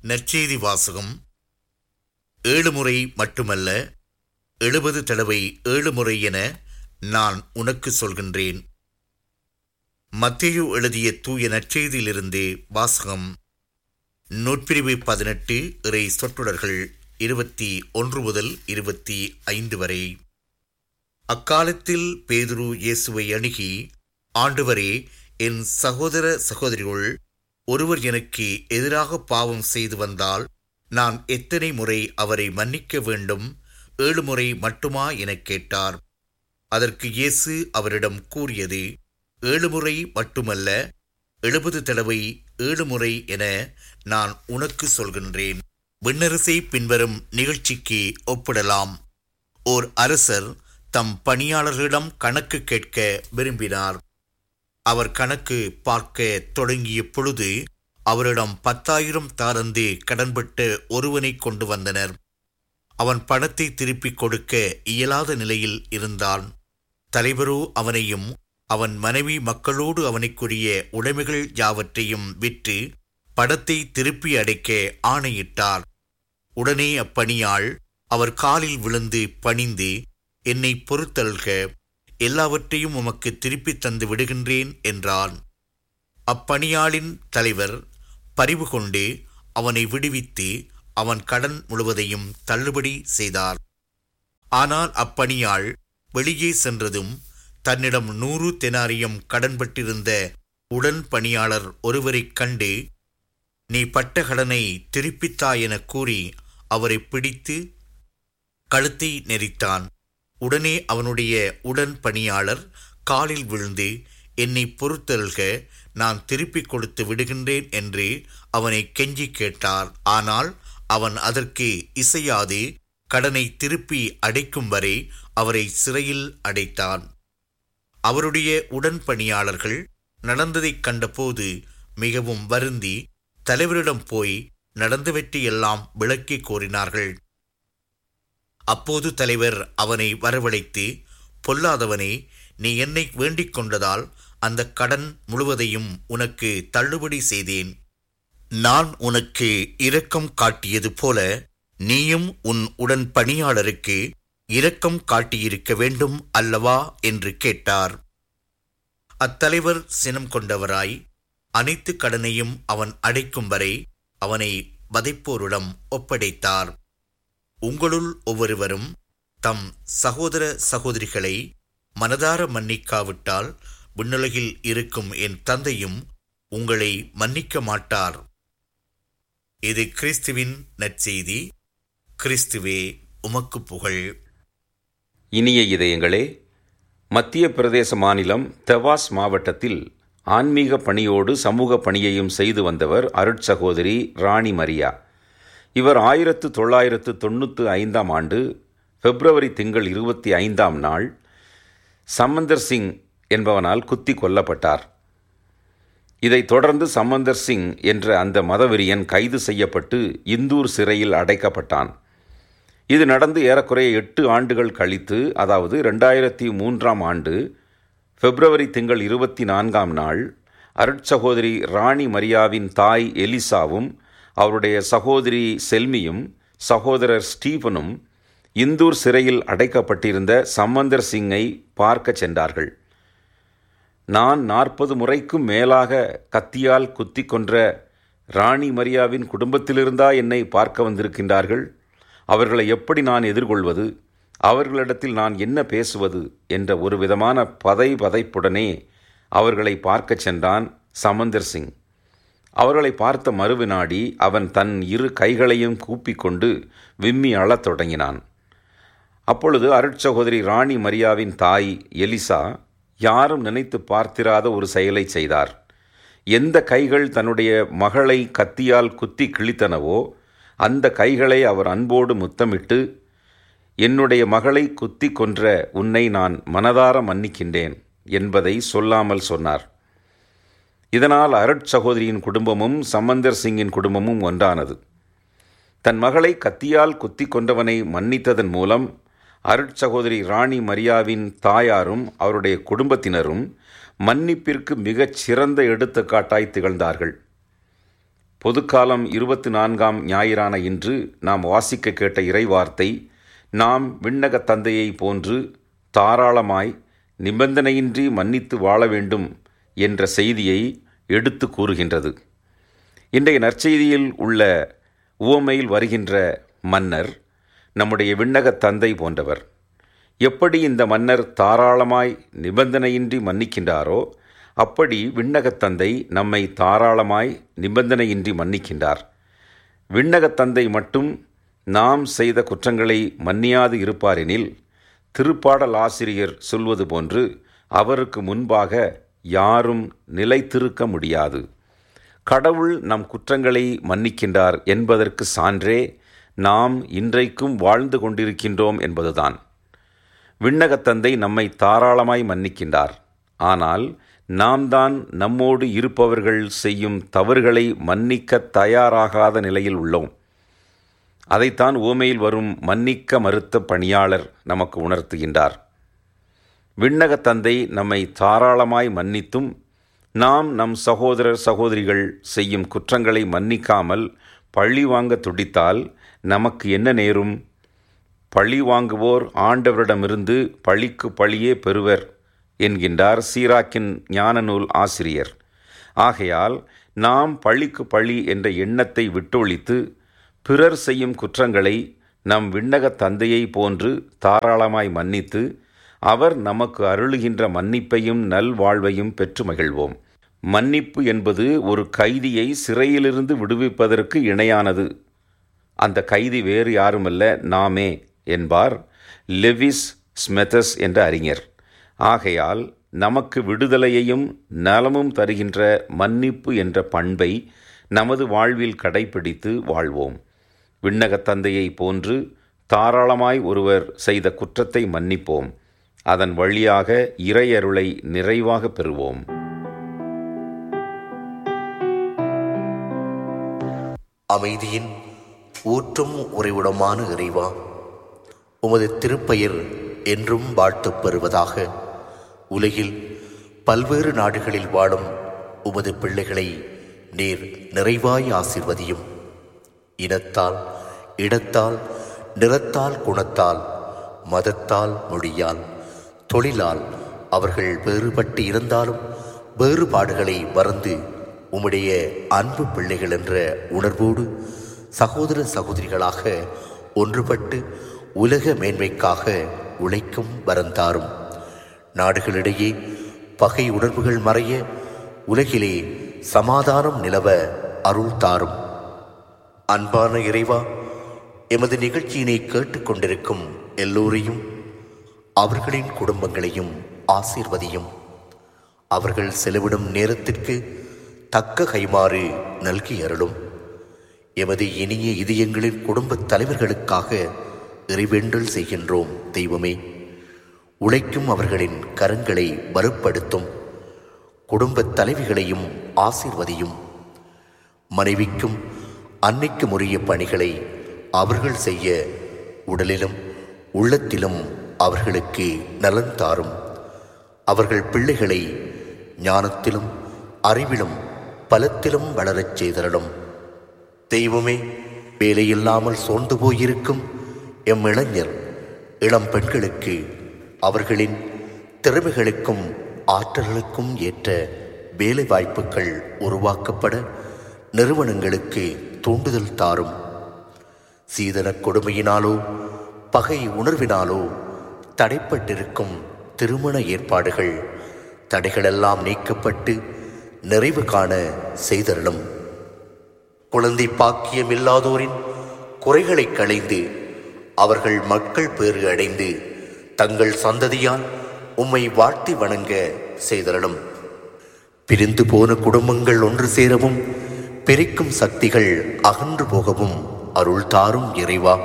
நற்செய்தி வாசகம் ஏழு முறை மட்டுமல்ல எழுபது தடவை ஏழு முறை என நான் உனக்கு சொல்கின்றேன் மத்தேயு எழுதிய தூய நற்செய்தியிலிருந்து வாசகம் நூற்பிரிவு பதினெட்டு இறை சொற்றொடர்கள் இருபத்தி ஒன்று முதல் இருபத்தி ஐந்து வரை அக்காலத்தில் பேதுரு இயேசுவை அணுகி ஆண்டவரே என் சகோதர சகோதரிகள் ஒருவர் எனக்கு எதிராக பாவம் செய்து வந்தால் நான் எத்தனை முறை அவரை மன்னிக்க வேண்டும் ஏழு முறை மட்டுமா எனக் கேட்டார் அதற்கு இயேசு அவரிடம் கூறியது ஏழு முறை மட்டுமல்ல எழுபது தடவை ஏழு முறை என நான் உனக்கு சொல்கின்றேன் விண்ணரசை பின்வரும் நிகழ்ச்சிக்கு ஒப்பிடலாம் ஓர் அரசர் தம் பணியாளர்களிடம் கணக்கு கேட்க விரும்பினார் அவர் கணக்கு பார்க்க தொடங்கிய பொழுது அவரிடம் பத்தாயிரம் தாரந்து கடன்பட்ட ஒருவனை கொண்டு வந்தனர் அவன் பணத்தை திருப்பிக் கொடுக்க இயலாத நிலையில் இருந்தான் தலைவரோ அவனையும் அவன் மனைவி மக்களோடு அவனுக்குரிய உடைமைகள் யாவற்றையும் விற்று படத்தை திருப்பி அடைக்க ஆணையிட்டார் உடனே அப்பணியாள் அவர் காலில் விழுந்து பணிந்து என்னை பொறுத்தல்க எல்லாவற்றையும் உமக்கு திருப்பித் தந்து விடுகின்றேன் என்றான் அப்பணியாளின் தலைவர் பரிவு கொண்டு அவனை விடுவித்து அவன் கடன் முழுவதையும் தள்ளுபடி செய்தார் ஆனால் அப்பணியாள் வெளியே சென்றதும் தன்னிடம் நூறு தெனாரியம் கடன்பட்டிருந்த உடன் பணியாளர் ஒருவரைக் கண்டு நீ பட்ட கடனை திருப்பித்தா எனக் கூறி அவரை பிடித்து கழுத்தை நெரித்தான் உடனே அவனுடைய உடன் பணியாளர் காலில் விழுந்து என்னை பொறுத்தல்க நான் திருப்பிக் கொடுத்து விடுகின்றேன் என்று அவனை கெஞ்சி கேட்டார் ஆனால் அவன் அதற்கு இசையாது கடனை திருப்பி அடைக்கும் வரை அவரை சிறையில் அடைத்தான் அவருடைய உடன் பணியாளர்கள் நடந்ததைக் கண்டபோது மிகவும் வருந்தி தலைவரிடம் போய் நடந்தவற்றையெல்லாம் விளக்கிக் கோரினார்கள் அப்போது தலைவர் அவனை வரவழைத்து பொல்லாதவனே நீ என்னை வேண்டிக் கொண்டதால் அந்த கடன் முழுவதையும் உனக்கு தள்ளுபடி செய்தேன் நான் உனக்கு இரக்கம் காட்டியது போல நீயும் உன் உடன் பணியாளருக்கு இரக்கம் காட்டியிருக்க வேண்டும் அல்லவா என்று கேட்டார் அத்தலைவர் சினம் கொண்டவராய் அனைத்து கடனையும் அவன் அடைக்கும் வரை அவனை வதைப்போரிடம் ஒப்படைத்தார் உங்களுள் ஒவ்வொருவரும் தம் சகோதர சகோதரிகளை மனதார மன்னிக்காவிட்டால் விண்ணுலகில் இருக்கும் என் தந்தையும் உங்களை மன்னிக்க மாட்டார் இது கிறிஸ்துவின் நற்செய்தி கிறிஸ்துவே உமக்கு புகழ் இனிய இதயங்களே மத்திய பிரதேச மாநிலம் தெவாஸ் மாவட்டத்தில் ஆன்மீக பணியோடு சமூக பணியையும் செய்து வந்தவர் அருட்சகோதரி ராணி மரியா இவர் ஆயிரத்து தொள்ளாயிரத்து தொண்ணூற்று ஐந்தாம் ஆண்டு பிப்ரவரி திங்கள் இருபத்தி ஐந்தாம் நாள் சமந்தர் சிங் என்பவனால் குத்தி கொல்லப்பட்டார் இதைத் தொடர்ந்து சமந்தர் சிங் என்ற அந்த மதவெறியன் கைது செய்யப்பட்டு இந்தூர் சிறையில் அடைக்கப்பட்டான் இது நடந்து ஏறக்குறைய எட்டு ஆண்டுகள் கழித்து அதாவது ரெண்டாயிரத்தி மூன்றாம் ஆண்டு பிப்ரவரி திங்கள் இருபத்தி நான்காம் நாள் அருட்சகோதரி ராணி மரியாவின் தாய் எலிசாவும் அவருடைய சகோதரி செல்மியும் சகோதரர் ஸ்டீபனும் இந்தூர் சிறையில் அடைக்கப்பட்டிருந்த சம்மந்தர் சிங்கை பார்க்க சென்றார்கள் நான் நாற்பது முறைக்கும் மேலாக கத்தியால் குத்தி கொன்ற ராணி மரியாவின் குடும்பத்திலிருந்தா என்னை பார்க்க வந்திருக்கின்றார்கள் அவர்களை எப்படி நான் எதிர்கொள்வது அவர்களிடத்தில் நான் என்ன பேசுவது என்ற ஒரு விதமான பதை பதைப்புடனே அவர்களை பார்க்கச் சென்றான் சமந்தர் சிங் அவர்களை பார்த்த மறுவினாடி அவன் தன் இரு கைகளையும் கூப்பிக்கொண்டு விம்மி அழத் தொடங்கினான் அப்பொழுது அருட்சகோதரி ராணி மரியாவின் தாய் எலிசா யாரும் நினைத்து பார்த்திராத ஒரு செயலை செய்தார் எந்த கைகள் தன்னுடைய மகளை கத்தியால் குத்தி கிழித்தனவோ அந்த கைகளை அவர் அன்போடு முத்தமிட்டு என்னுடைய மகளை குத்தி கொன்ற உன்னை நான் மனதார மன்னிக்கின்றேன் என்பதை சொல்லாமல் சொன்னார் இதனால் அருட்சகோதரியின் குடும்பமும் சம்பந்தர் சிங்கின் குடும்பமும் ஒன்றானது தன் மகளை கத்தியால் குத்தி கொண்டவனை மன்னித்ததன் மூலம் அருட்சகோதரி ராணி மரியாவின் தாயாரும் அவருடைய குடும்பத்தினரும் மன்னிப்பிற்கு மிகச் சிறந்த எடுத்துக்காட்டாய் திகழ்ந்தார்கள் பொதுக்காலம் இருபத்தி நான்காம் ஞாயிறான இன்று நாம் வாசிக்க கேட்ட இறைவார்த்தை நாம் விண்ணக தந்தையை போன்று தாராளமாய் நிபந்தனையின்றி மன்னித்து வாழ வேண்டும் என்ற செய்தியை எடுத்து கூறுகின்றது இன்றைய நற்செய்தியில் உள்ள உவமையில் வருகின்ற மன்னர் நம்முடைய விண்ணக தந்தை போன்றவர் எப்படி இந்த மன்னர் தாராளமாய் நிபந்தனையின்றி மன்னிக்கின்றாரோ அப்படி விண்ணகத் தந்தை நம்மை தாராளமாய் நிபந்தனையின்றி மன்னிக்கின்றார் விண்ணகத் தந்தை மட்டும் நாம் செய்த குற்றங்களை மன்னியாது இருப்பாரெனில் திருப்பாடல் ஆசிரியர் சொல்வது போன்று அவருக்கு முன்பாக யாரும் நிலைத்திருக்க முடியாது கடவுள் நம் குற்றங்களை மன்னிக்கின்றார் என்பதற்கு சான்றே நாம் இன்றைக்கும் வாழ்ந்து கொண்டிருக்கின்றோம் என்பதுதான் விண்ணகத் தந்தை நம்மை தாராளமாய் மன்னிக்கின்றார் ஆனால் நாம் தான் நம்மோடு இருப்பவர்கள் செய்யும் தவறுகளை மன்னிக்க தயாராகாத நிலையில் உள்ளோம் அதைத்தான் ஓமையில் வரும் மன்னிக்க மறுத்த பணியாளர் நமக்கு உணர்த்துகின்றார் விண்ணக தந்தை நம்மை தாராளமாய் மன்னித்தும் நாம் நம் சகோதரர் சகோதரிகள் செய்யும் குற்றங்களை மன்னிக்காமல் பழி வாங்க துடித்தால் நமக்கு என்ன நேரும் பழி வாங்குவோர் ஆண்டவரிடமிருந்து பழிக்கு பழியே பெறுவர் என்கின்றார் சீராக்கின் ஞான நூல் ஆசிரியர் ஆகையால் நாம் பழிக்கு பழி என்ற எண்ணத்தை விட்டொழித்து பிறர் செய்யும் குற்றங்களை நம் விண்ணக தந்தையை போன்று தாராளமாய் மன்னித்து அவர் நமக்கு அருளுகின்ற மன்னிப்பையும் நல்வாழ்வையும் பெற்று மகிழ்வோம் மன்னிப்பு என்பது ஒரு கைதியை சிறையிலிருந்து விடுவிப்பதற்கு இணையானது அந்த கைதி வேறு யாருமல்ல நாமே என்பார் லெவிஸ் ஸ்மெத்தஸ் என்ற அறிஞர் ஆகையால் நமக்கு விடுதலையையும் நலமும் தருகின்ற மன்னிப்பு என்ற பண்பை நமது வாழ்வில் கடைபிடித்து வாழ்வோம் விண்ணகத் தந்தையை போன்று தாராளமாய் ஒருவர் செய்த குற்றத்தை மன்னிப்போம் அதன் வழியாக இறையருளை நிறைவாக பெறுவோம் அமைதியின் ஊற்றும் உறைவிடமான இறைவா உமது திருப்பெயர் என்றும் வாழ்த்துப் பெறுவதாக உலகில் பல்வேறு நாடுகளில் வாழும் உமது பிள்ளைகளை நீர் நிறைவாய் ஆசிர்வதியும் இனத்தால் இடத்தால் நிறத்தால் குணத்தால் மதத்தால் மொழியால் தொழிலால் அவர்கள் வேறுபட்டு இருந்தாலும் வேறுபாடுகளை மறந்து உம்முடைய அன்பு பிள்ளைகள் என்ற உணர்வோடு சகோதர சகோதரிகளாக ஒன்றுபட்டு உலக மேன்மைக்காக உழைக்கும் வரந்தாரும் நாடுகளிடையே பகை உணர்வுகள் மறைய உலகிலே சமாதானம் நிலவ அருள் தாரும் அன்பான இறைவா எமது நிகழ்ச்சியினை கேட்டுக்கொண்டிருக்கும் எல்லோரையும் அவர்களின் குடும்பங்களையும் ஆசீர்வதியும் அவர்கள் செலவிடும் நேரத்திற்கு தக்க கைமாறு நல்கி அருளும் எமது இனிய இதயங்களின் குடும்பத் தலைவர்களுக்காக இறைவேண்டல் செய்கின்றோம் தெய்வமே உழைக்கும் அவர்களின் கரங்களை வலுப்படுத்தும் குடும்பத் தலைவிகளையும் ஆசீர்வதியும் மனைவிக்கும் அன்னைக்கும் உரிய பணிகளை அவர்கள் செய்ய உடலிலும் உள்ளத்திலும் அவர்களுக்கு நலன் தாரும் அவர்கள் பிள்ளைகளை ஞானத்திலும் அறிவிலும் பலத்திலும் வளரச் செய்தரலும் தெய்வமே வேலையில்லாமல் சோர்ந்து போயிருக்கும் எம் இளைஞர் இளம் பெண்களுக்கு அவர்களின் திறமைகளுக்கும் ஆற்றல்களுக்கும் ஏற்ற வேலை வாய்ப்புகள் உருவாக்கப்பட நிறுவனங்களுக்கு தூண்டுதல் தாரும் சீதனக் கொடுமையினாலோ பகை உணர்வினாலோ தடைப்பட்டிருக்கும் திருமண ஏற்பாடுகள் தடைகளெல்லாம் நீக்கப்பட்டு நிறைவு காண செய்தருளும் குழந்தை பாக்கியம் இல்லாதோரின் குறைகளை களைந்து அவர்கள் மக்கள் பேறு அடைந்து தங்கள் சந்ததியால் உம்மை வாழ்த்தி வணங்க செய்தருளும் பிரிந்து போன குடும்பங்கள் ஒன்று சேரவும் பிரிக்கும் சக்திகள் அகன்று போகவும் அருள் தாரும் இறைவா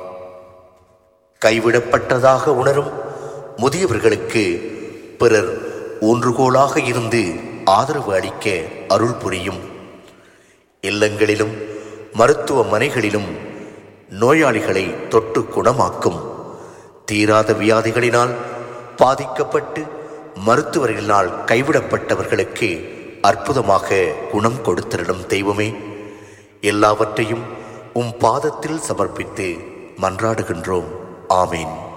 கைவிடப்பட்டதாக உணரும் முதியவர்களுக்கு பிறர் ஊன்றுகோலாக இருந்து ஆதரவு அளிக்க அருள் புரியும் இல்லங்களிலும் மருத்துவமனைகளிலும் நோயாளிகளை தொட்டு குணமாக்கும் தீராத வியாதிகளினால் பாதிக்கப்பட்டு மருத்துவர்களினால் கைவிடப்பட்டவர்களுக்கு அற்புதமாக குணம் கொடுத்திருடும் தெய்வமே எல்லாவற்றையும் உம் பாதத்தில் சமர்ப்பித்து மன்றாடுகின்றோம் ஆமீன்